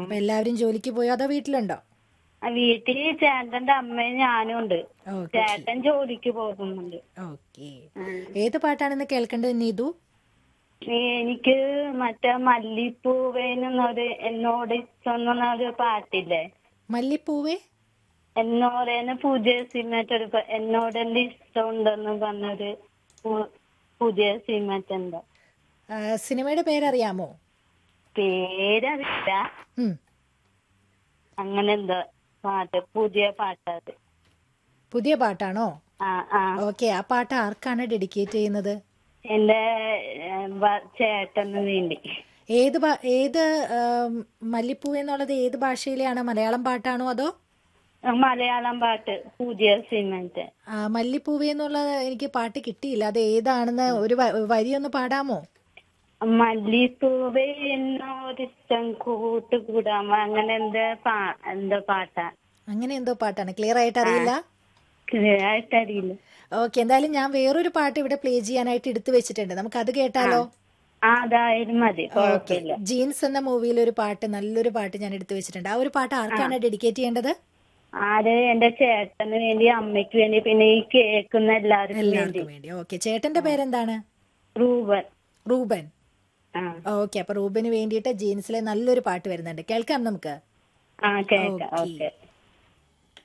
അപ്പൊ എല്ലാവരും ജോലിക്ക് പോയോ അതോ വീട്ടിലുണ്ടോ ആ, വീട്ടില് ചേട്ടന്റെ അമ്മയും ഞാനും ഉണ്ട് ഓക്കെ ചേട്ടൻ ജോലിക്ക് പോകുന്നുണ്ട് ഓക്കെ ഏത് പാട്ടാണെന്ന് കേൾക്കേണ്ടത് നീതു എനിക്ക് മറ്റേ മല്ലിപ്പൂവേന്നൊരു എന്നോട് ഇഷ്ടം എന്നൊരു പാട്ടില്ലേ മല്ലിപ്പൂവേ എന്നോടേന്ന് പുതിയ സിനിമറ്റൊരു എന്നോട് എന്റെ ഇഷ്ടമുണ്ടെന്ന് പറഞ്ഞൊരു പു- പുതിയ സിനിമറ്റുണ്ട് ആ, സിനിമയുടെ പേരറിയാമോ പേരറിയില്ല ഉം. അങ്ങനെ എന്തോ പാട്ട് പുതിയ പാട്ടത് പുതിയ പാട്ടാണോ ആ ആ ഓക്കെ ആ പാട്ട് ആർക്കാണ് ഡെഡിക്കേറ്റ് ചെയ്യുന്നത് എന്റെ ഏഹ്, ഭ- ചേട്ടന് വേണ്ടി ഏത് ഭാ- ഏത് ആം, മല്ലിപ്പൂവ് എന്നുള്ളത് ഏത് ഭാഷയിലെയാണ് മലയാളം പാട്ടാണോ അതോ മലയാളം പാട്ട് പുതിയ സിനിമത്തെ ആ, മല്ലിപ്പൂവേ എന്നുള്ളത് എനിക്ക് പാട്ട് കിട്ടിയില്ല അത് ഏതാണെന്ന് ഒരു വ- വരി ഒന്ന് പാടാമോ മല്ലിപ്പൂവേ എന്നോരിഷ്ടം കൂട്ടുകൂടാമ അങ്ങനെ എന്താ പാ എന്താ പാട്ടാ അങ്ങനെ എന്തോ പാട്ടാണ് ക്ലിയർ ആയിട്ട് അറിയില്ല ആയിട്ടറിയില്ല ഓക്കെ എന്തായാലും ഞാൻ വേറൊരു പാട്ട് ഇവിടെ പ്ലേ ചെയ്യാനായിട്ട് എടുത്തു വെച്ചിട്ടുണ്ട് നമുക്ക് അത് കേട്ടാലോ ആ അതായാലും മതി ഓക്കെ കുഴപ്പമില്ല ജീൻസ് എന്ന മൂവിയിൽ ഒരു പാട്ട് നല്ലൊരു പാട്ട് ഞാൻ എടുത്തു വെച്ചിട്ടുണ്ട് ആ ഒരു പാട്ട് ആർക്കാണ് ഡെഡിക്കേറ്റ് ചെയ്യേണ്ടത് ആര് എന്റെ ചേട്ടന് വേണ്ടി അമ്മയ്ക്ക് വേണ്ടി പിന്നെ ഈ കേൾക്കുന്ന എല്ലാവർക്കും വേണ്ടി എല്ലാവർക്കും വേണ്ടി ഓക്കെ ചേട്ടന്റെ പേരെന്താണ് റൂബൻ റൂബൻ ആ ഓക്കെ അപ്പൊ റൂബന് വേണ്ടിയിട്ട് ജീൻസിലെ നല്ലൊരു പാട്ട് വരുന്നുണ്ട് കേൾക്കാം നമുക്ക് ആ കേൾക്കാം ഓക്കെ ഓക്കെ